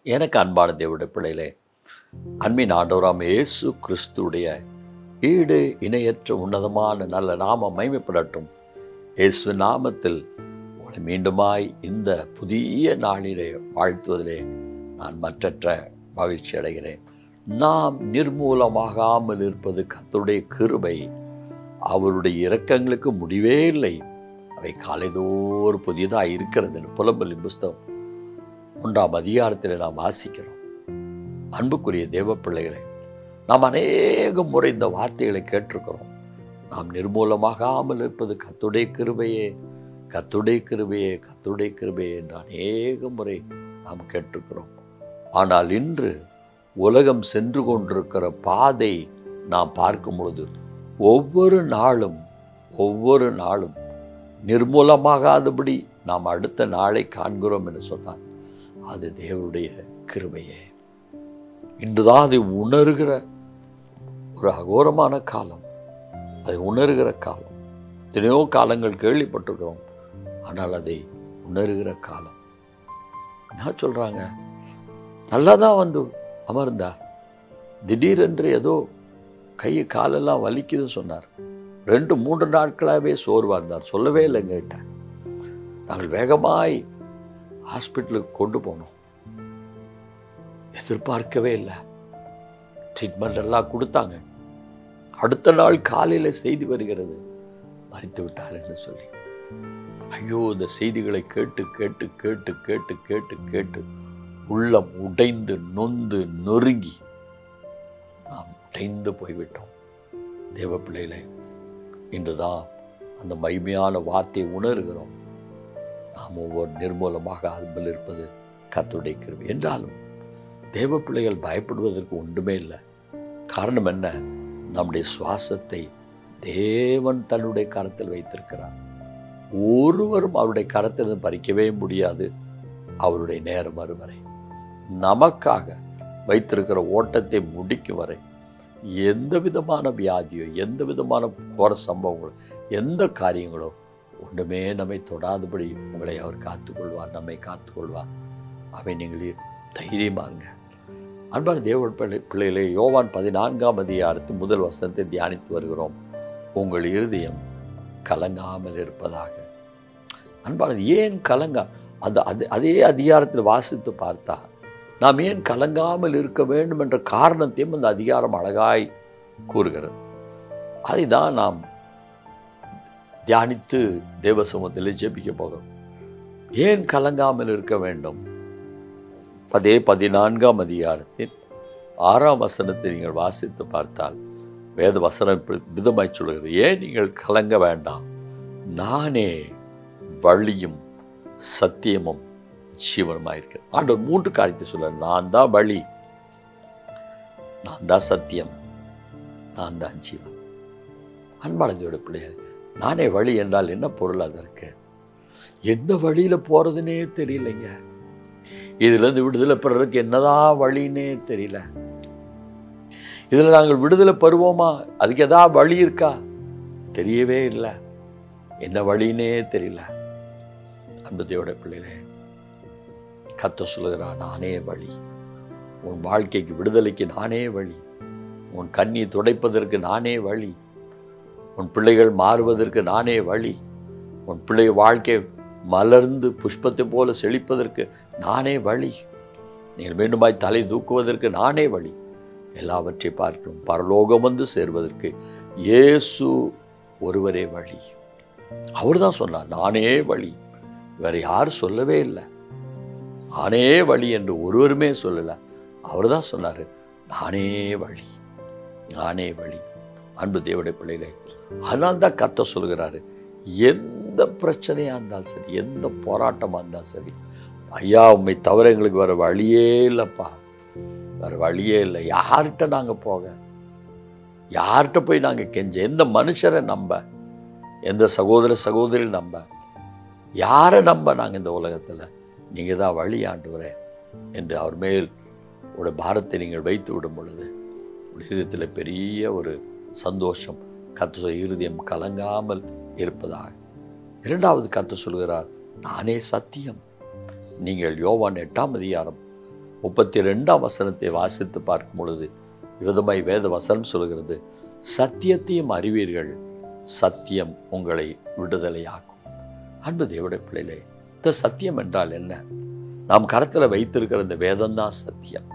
எனக்கு அன்பான தேவனுடைய பிள்ளைகளே அன்பின் ஆண்டவராம் இயேசு கிறிஸ்துடைய ஈடு இணையற்ற உன்னதமான நல்ல நாம மைமைப்படட்டும் இயேசு நாமத்தில் உங்களை மீண்டுமாய் இந்த புதிய நாளிலே வாழ்த்துவதிலே நான் மற்றற்ற மகிழ்ச்சி அடைகிறேன் நாம் நிர்மூலமாகாமல் இருப்பது கர்த்தருடைய கிருபை அவருடைய இரக்கங்களுக்கு முடிவே இல்லை அவை காலைதோறும் புதியதாக இருக்கிறது என்று புலம்பலின் புஸ்தகம் ஒன்றாம் அதிகாரத்தில் நாம் வாசிக்கிறோம் அன்புக்குரிய தேவ பிள்ளைகளை நாம் அநேக முறை இந்த வார்த்தைகளை கேட்டிருக்கிறோம் நாம் நிர்மூலமாகாமல் இருப்பது கத்துடைய கிருபையே கத்துடைய கிருபையே கத்துடைய கிருபையே என்று அநேக முறை நாம் கேட்டிருக்கிறோம் ஆனால் இன்று உலகம் சென்று கொண்டிருக்கிற பாதை நாம் பார்க்கும் பொழுது ஒவ்வொரு நாளும் ஒவ்வொரு நாளும் நிர்மூலமாகாதபடி நாம் அடுத்த நாளை காண்கிறோம் என்று சொன்னார் அது தேவனுடைய கிருபையே இன்றுதான் அதை உணர்கிற ஒரு அகோரமான காலம் அதை உணர்கிற காலம் எத்தனையோ காலங்கள் கேள்விப்பட்டிருக்கிறோம் ஆனால் அதை உணர்கிற காலம் என்ன சொல்கிறாங்க நல்லா தான் வந்து அமர்ந்தார் திடீரென்று ஏதோ கை காலெல்லாம் வலிக்குதுன்னு சொன்னார் ரெண்டு மூன்று நாட்களாகவே சோர்வாக இருந்தார் சொல்லவே இல்லை எங்ககிட்ட நாங்கள் வேகமாய் ஹாஸ்பிட்டலுக்கு கொண்டு போனோம் எதிர்பார்க்கவே இல்லை ட்ரீட்மெண்ட் எல்லாம் கொடுத்தாங்க அடுத்த நாள் காலையில் செய்தி வருகிறது மறித்து விட்டார் என்று சொல்லி ஐயோ இந்த செய்திகளை கேட்டு கேட்டு கேட்டு கேட்டு கேட்டு கேட்டு உள்ளம் உடைந்து நொந்து நொறுங்கி நாம் உடைந்து போய்விட்டோம் தேவ பிள்ளைகளே இன்றுதான் அந்த மைமையான வார்த்தையை உணர்கிறோம் நாம் ஒவ்வொரு நிர்மூலமாக அதுபோல் இருப்பது கத்துடைய கிருபை என்றாலும் தேவ பிள்ளைகள் பயப்படுவதற்கு ஒன்றுமே இல்லை காரணம் என்ன நம்முடைய சுவாசத்தை தேவன் தன்னுடைய கரத்தில் வைத்திருக்கிறார் ஒருவரும் அவருடைய கரத்தில் பறிக்கவே முடியாது அவருடைய நேரம் வரும் வரை நமக்காக வைத்திருக்கிற ஓட்டத்தை முடிக்கும் வரை எந்த விதமான வியாதியோ எந்த விதமான கோர சம்பவங்களோ எந்த காரியங்களோ ஒன்றுமே நம்மை தொடாதபடி உங்களை அவர் காத்துக்கொள்வார் நம்மை காத்துக்கொள்வார் அவை நீங்கள் தைரியமாங்க அன்பான தேவ பிள்ளை பிள்ளைகளே யோவான் பதினான்காம் அதிகாரத்து முதல் வசனத்தை தியானித்து வருகிறோம் உங்கள் இருதயம் கலங்காமல் இருப்பதாக அன்பானது ஏன் கலங்கா அது அது அதே அதிகாரத்தில் வாசித்து பார்த்தா நாம் ஏன் கலங்காமல் இருக்க வேண்டும் என்ற காரணத்தையும் அந்த அதிகாரம் அழகாய் கூறுகிறது அதை தான் நாம் தியானித்து தேவ சமூகத்தில் ஜெபிக்க போகிறோம் ஏன் கலங்காமல் இருக்க வேண்டும் அதே பதினான்காம் அதிகாரத்தில் ஆறாம் வசனத்தை நீங்கள் வாசித்து பார்த்தால் வேத வசனம் இப்படி விதமாய் சொல்கிறது ஏன் நீங்கள் கலங்க வேண்டாம் நானே வழியும் சத்தியமும் ஜீவனமாக இருக்கிறேன் ஆண்டவர் மூன்று காரியத்தை சொல்ல நான் தான் வழி நான் தான் சத்தியம் நான் தான் ஜீவன் அன்பானதோட பிள்ளைகள் நானே வழி என்றால் என்ன பொருள் அதற்கு எந்த வழியில் போகிறதுனே தெரியலைங்க இதுலேருந்து விடுதலை பெறறதுக்கு என்னதான் வழின்னே தெரியல இதில் நாங்கள் விடுதலை பெறுவோமா அதுக்கு எதாவது வழி இருக்கா தெரியவே இல்லை என்ன வழின்னே தெரியல அன்பத்தையோட பிள்ளைகளே கத்த சொல்லுகிறா நானே வழி உன் வாழ்க்கைக்கு விடுதலைக்கு நானே வழி உன் கண்ணி துடைப்பதற்கு நானே வழி உன் பிள்ளைகள் மாறுவதற்கு நானே வழி உன் பிள்ளை வாழ்க்கை மலர்ந்து புஷ்பத்தை போல செழிப்பதற்கு நானே வழி நீங்கள் மீண்டுமாய் தலை தூக்குவதற்கு நானே வழி எல்லாவற்றை பார்க்கணும் பரலோகம் வந்து சேர்வதற்கு இயேசு ஒருவரே வழி அவர் தான் சொன்னார் நானே வழி வேற யாரும் சொல்லவே இல்லை நானே வழி என்று ஒருவருமே சொல்லலை அவர் தான் சொன்னார் நானே வழி நானே வழி அன்பு தேவடைய பிள்ளைகளே அதனால் தான் கத்த சொல்கிறாரு எந்த பிரச்சனையாக இருந்தாலும் சரி எந்த போராட்டமாக இருந்தாலும் சரி ஐயா உண்மை தவிர எங்களுக்கு வேறு வழியே இல்லைப்பா வேறு வழியே இல்லை யார்கிட்ட நாங்கள் போக யார்கிட்ட போய் நாங்கள் கெஞ்ச எந்த மனுஷரை நம்ப எந்த சகோதர சகோதரி நம்ப யாரை நம்ப நாங்கள் இந்த உலகத்தில் நீங்கள் தான் வழி ஆண்டுவரே என்று அவர் மேல் ஒரு பாரத்தை நீங்கள் வைத்து விடும் பொழுது உலகத்தில் பெரிய ஒரு சந்தோஷம் கத்து இருதயம் கலங்காமல் இருப்பதாக இரண்டாவது கத்து சொல்கிறார் நானே சத்தியம் நீங்கள் யோவான் எட்டாம் அதிகாரம் முப்பத்தி ரெண்டாம் வசனத்தை வாசித்து பார்க்கும் பொழுது விதமாய் வேத வசனம் சொல்கிறது சத்தியத்தையும் அறிவீர்கள் சத்தியம் உங்களை விடுதலையாக்கும் அன்பு தேவடைய பிள்ளைகளே இந்த சத்தியம் என்றால் என்ன நாம் கரத்தில் வைத்திருக்கிற இந்த வேதம்தான் சத்தியம்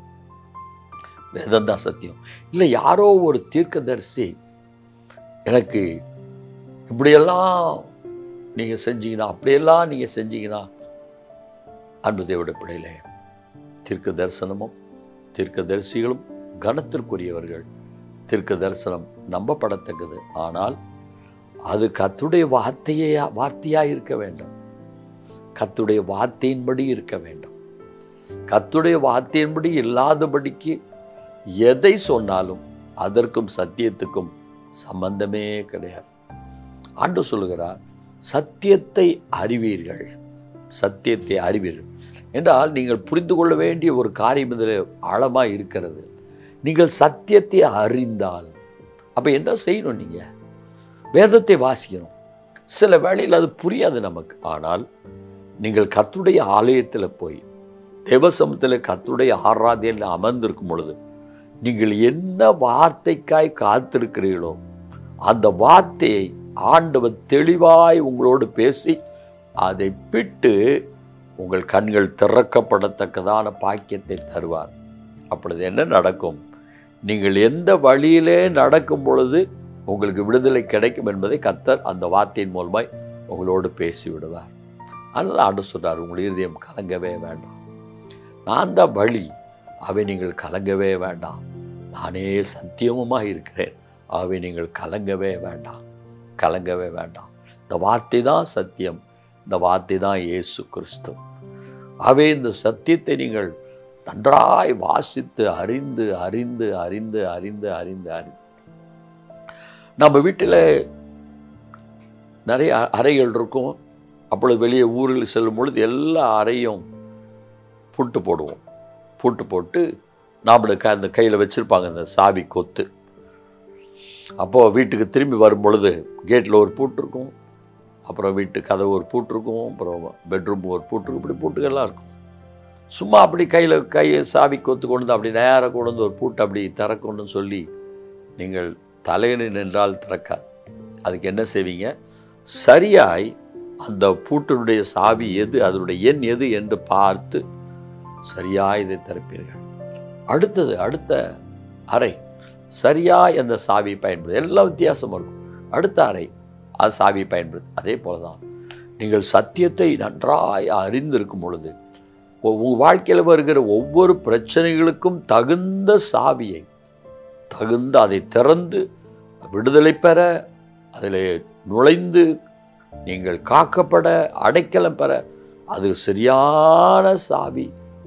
வேதம்தான் சத்தியம் இல்லை யாரோ ஒரு தீர்க்கதரிசி எனக்கு இப்படியெல்லாம் நீங்கள் செஞ்சீங்கன்னா அப்படியெல்லாம் நீங்கள் செஞ்சீங்கன்னா அன்பு தேவடைய பிள்ளைகளே தீர்க்க தரிசனமும் தீர்க்க தரிசிகளும் கனத்திற்குரியவர்கள் தீர்க்க தரிசனம் நம்பப்படத்தக்கது ஆனால் அது கத்துடைய வார்த்தையே வார்த்தையா இருக்க வேண்டும் கத்துடைய வார்த்தையின்படி இருக்க வேண்டும் கத்துடைய வார்த்தையின்படி இல்லாதபடிக்கு எதை சொன்னாலும் அதற்கும் சத்தியத்துக்கும் சம்பந்தமே கிடையாது ஆண்டு சொல்லுகிறார் சத்தியத்தை அறிவீர்கள் சத்தியத்தை அறிவீர்கள் என்றால் நீங்கள் புரிந்து கொள்ள வேண்டிய ஒரு காரியம் இதில் ஆழமாக இருக்கிறது நீங்கள் சத்தியத்தை அறிந்தால் அப்போ என்ன செய்யணும் நீங்கள் வேதத்தை வாசிக்கணும் சில வேளையில் அது புரியாது நமக்கு ஆனால் நீங்கள் கத்துடைய ஆலயத்தில் போய் தேவசமத்தில் கத்துடைய ஆராதனையில் அமர்ந்திருக்கும் பொழுது நீங்கள் என்ன வார்த்தைக்காய் காத்திருக்கிறீர்களோ அந்த வார்த்தையை ஆண்டவர் தெளிவாய் உங்களோடு பேசி அதை பிட்டு உங்கள் கண்கள் திறக்கப்படத்தக்கதான பாக்கியத்தை தருவார் அப்பொழுது என்ன நடக்கும் நீங்கள் எந்த வழியிலே நடக்கும் பொழுது உங்களுக்கு விடுதலை கிடைக்கும் என்பதை கத்தர் அந்த வார்த்தையின் மூலமாய் உங்களோடு பேசி விடுவார் அதனால் ஆண்டு சொல்றார் உங்கள் இருதயம் கலங்கவே வேண்டாம் நான் தான் வழி அவை நீங்கள் கலங்கவே வேண்டாம் நானே சத்தியமுமாக இருக்கிறேன் ஆகவே நீங்கள் கலங்கவே வேண்டாம் கலங்கவே வேண்டாம் இந்த வார்த்தை தான் சத்தியம் இந்த வார்த்தை தான் இயேசு கிறிஸ்து ஆகவே இந்த சத்தியத்தை நீங்கள் நன்றாய் வாசித்து அறிந்து அறிந்து அறிந்து அறிந்து அறிந்து அறிந்து நம்ம வீட்டில் நிறைய அறைகள் இருக்கும் அப்பொழுது வெளியே ஊரில் செல்லும் பொழுது எல்லா அறையும் பூட்டு போடுவோம் பூட்டு போட்டு நாமளுக்கு அந்த கையில் வச்சுருப்பாங்க இந்த சாவி கொத்து அப்போது வீட்டுக்கு திரும்பி வரும் பொழுது கேட்டில் ஒரு பூட்டு இருக்கும் அப்புறம் வீட்டு கதவு ஒரு பூட்டு இருக்கும் அப்புறம் பெட்ரூம் ஒரு பூட்டு இருக்கும் இப்படி பூட்டுகள்லாம் இருக்கும் சும்மா அப்படி கையில் கையை சாவி கொத்து கொண்டு வந்து அப்படி நேராக கொண்டு வந்து ஒரு பூட்டு அப்படி திறக்கணும்னு சொல்லி நீங்கள் தலையணி நின்றால் திறக்காது அதுக்கு என்ன செய்வீங்க சரியாய் அந்த பூட்டினுடைய சாவி எது அதனுடைய எண் எது என்று பார்த்து சரியாய் இதை திறப்பீர்கள் அடுத்தது அடுத்த அறை சரியாய் அந்த சாவி பயன்படுது எல்லாம் வித்தியாசமாக இருக்கும் அடுத்த அறை அது சாவி பயன்படுது அதே போல தான் நீங்கள் சத்தியத்தை நன்றாய் அறிந்திருக்கும் பொழுது உங்கள் வாழ்க்கையில் வருகிற ஒவ்வொரு பிரச்சனைகளுக்கும் தகுந்த சாவியை தகுந்த அதை திறந்து விடுதலை பெற அதில் நுழைந்து நீங்கள் காக்கப்பட அடைக்கலம் பெற அது சரியான சாவி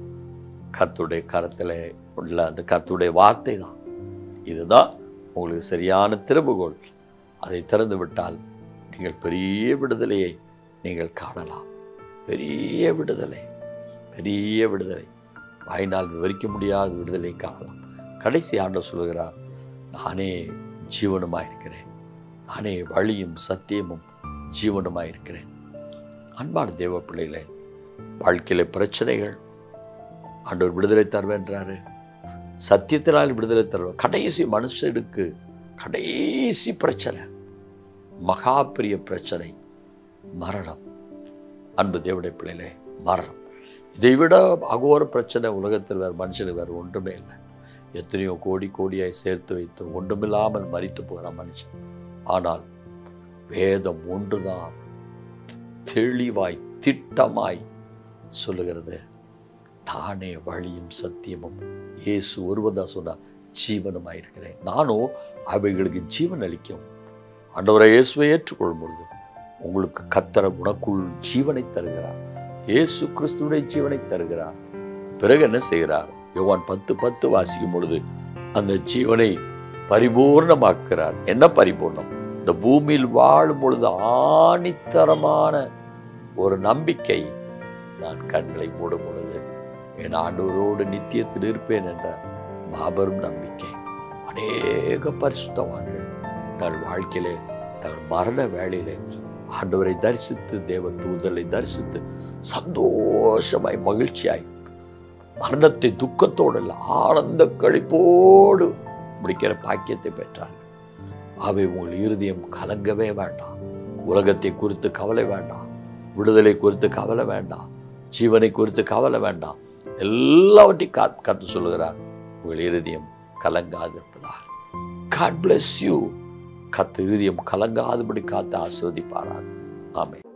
கத்துடைய கரத்தில் உள்ள அந்த கத்துடைய வார்த்தை தான் இதுதான் உங்களுக்கு சரியான திறவுகோள் அதை திறந்து விட்டால் நீங்கள் பெரிய விடுதலையை நீங்கள் காணலாம் பெரிய விடுதலை பெரிய விடுதலை வாயினால் விவரிக்க முடியாத விடுதலை காணலாம் கடைசி ஆண்டு சொல்லுகிறார் நானே ஜீவனுமாக இருக்கிறேன் நானே வழியும் சத்தியமும் ஜீவனுமாக இருக்கிறேன் அன்பான தேவ பிள்ளைகளே வாழ்க்கையில் பிரச்சனைகள் ஆண்டவர் விடுதலை தருவேன்றாரு சத்தியத்தினால் விடுதலை தருவார் கடைசி மனுஷனுக்கு கடைசி பிரச்சனை மகா பெரிய பிரச்சனை மரணம் அன்பு தேவடைய பிள்ளைகளே மரணம் இதை விட அகோர பிரச்சனை உலகத்தில் வேறு மனுஷனுக்கு வேறு ஒன்றுமே இல்லை எத்தனையோ கோடி கோடியாய் சேர்த்து வைத்து ஒன்றுமில்லாமல் மறித்து போகிறான் மனுஷன் ஆனால் வேதம் ஒன்றுதான் தெளிவாய் திட்டமாய் சொல்லுகிறது தானே வழியும் சத்தியமும் இயேசு ஒருவதா சொன்னார் ஜீவனுமாய் இருக்கிறேன் நானும் அவைகளுக்கு ஜீவன் அளிக்கும் ஆண்டவரை இயேசுவை ஏற்றுக்கொள்ளும் பொழுது உங்களுக்கு கத்தர உனக்குள் ஜீவனை தருகிறார் இயேசு கிறிஸ்துடைய ஜீவனை தருகிறார் பிறகு என்ன செய்கிறார் யோவான் பத்து பத்து வாசிக்கும் பொழுது அந்த ஜீவனை பரிபூர்ணமாக்குறார் என்ன பரிபூர்ணம் இந்த பூமியில் வாழும் பொழுது ஆணித்தரமான ஒரு நம்பிக்கை நான் கண்களை மூடும் பொழுது என் ஆண்டவரோடு நித்தியத்தில் இருப்பேன் என்ற மாபெரும் நம்பிக்கை அநேக பரிசுத்தவான்கள் தன் வாழ்க்கையிலே தன் மரண வேளையிலே ஆண்டவரை தரிசித்து தேவ தூதலை தரிசித்து சந்தோஷமாய் மகிழ்ச்சியாய் மரணத்தை துக்கத்தோடு இல்லை ஆனந்த கழிப்போடு முடிக்கிற பாக்கியத்தை பெற்றார்கள் அவை உங்கள் இருதயம் கலங்கவே வேண்டாம் உலகத்தை குறித்து கவலை வேண்டாம் விடுதலை குறித்து கவலை வேண்டாம் ஜீவனை குறித்து கவலை வேண்டாம் எல்லாவற்றையும் கா கத்து சொல்லுகிறார் உங்கள் இருதயம் கலங்காதிருப்பதால் காட் bless யூ கத்து இருதயம் கலங்காதபடி காத்து ஆஸ்வதிப்பாராக ஆமென்